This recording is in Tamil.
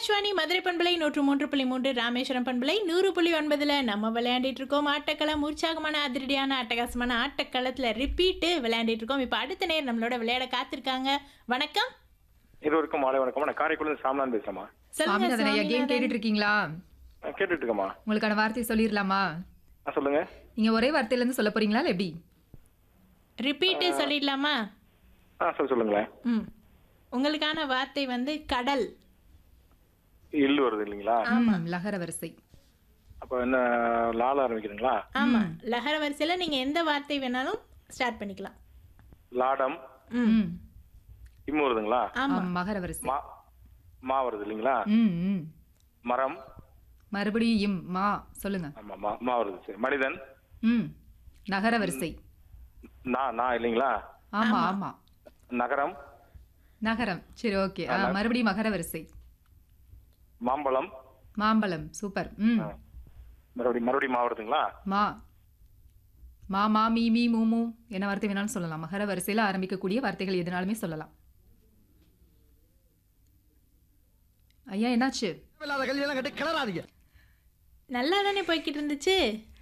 ஆகாஷ்வாணி மதுரை பண்பலை நூற்று மூன்று புள்ளி மூன்று ராமேஸ்வரம் பண்பலை நூறு புள்ளி ஒன்பதுல நம்ம விளையாண்டிட்டு இருக்கோம் ஆட்டக்களம் உற்சாகமான அதிரடியான அட்டகாசமான ஆட்டக்களத்துல ரிப்பீட்டு விளையாண்டிட்டு இருக்கோம் இப்போ அடுத்த நேரம் நம்மளோட விளையாட காத்திருக்காங்க வணக்கம் இருவருக்கும் மாலை வணக்கம் நான் காரைக்குடி சாமலான் பேசுறேம்மா சொல்லுங்க சாமிநாதன் ஐயா கேம் சுவாமிநாதன். கேட்டுட்டு இருக்கீங்களா நான் கேட்டுட்டு இருக்கேம்மா உங்களுக்கான வார்த்தையை சொல்லிடலாமா ஆ சொல்லுங்க நீங்க ஒரே வார்த்தையில இருந்து சொல்ல போறீங்களா இல்ல எப்படி ரிப்பீட்டு சொல்லிடலாமா ஆ சொல்லு சொல்லுங்களேன் ம் உங்களுக்கான வார்த்தை வந்து கடல் இல்லு வருது இல்லைங்களா ம், லகர வரிசை அப்போ என்ன லால ஆரம்பிக்கிறீங்களா ஆமா லகர வரிசையில நீங்க எந்த வார்த்தை வேணாலும் ஸ்டார்ட் பண்ணிக்கலாம் லாடம் ம் ம், இம்மு வருதுங்களா ஆமா ஆம், மகர வரிசை மா மா வருது இல்லைங்களா ம், ம். மரம் மறுபடியும் இம் மா சொல்லுங்க ஆமா மா மா வருது சரி மனிதன் ம் நகர வரிசை நா நா இல்லைங்களா ஆமா ஆமா நகரம் நகரம் சரி ஓகே மறுபடியும் மகர வரிசை மாம்பழம் மாம்பழம் சூப்பர் ம் மறுபடியும் மறுபடியும் மா வருதுங்களா மா மா மா மீ மீ மூ மூ என்ன வார்த்தை வேணாலும் சொல்லலாம் மகர வரிசையில ஆரம்பிக்கக்கூடிய வார்த்தைகள் எதுனாலுமே சொல்லலாம் ஐயா என்னாச்சு இல்லாத கல்யாணம் கட்டி கிளறாதீங்க நல்லா தானே போய்கிட்டு இருந்துச்சு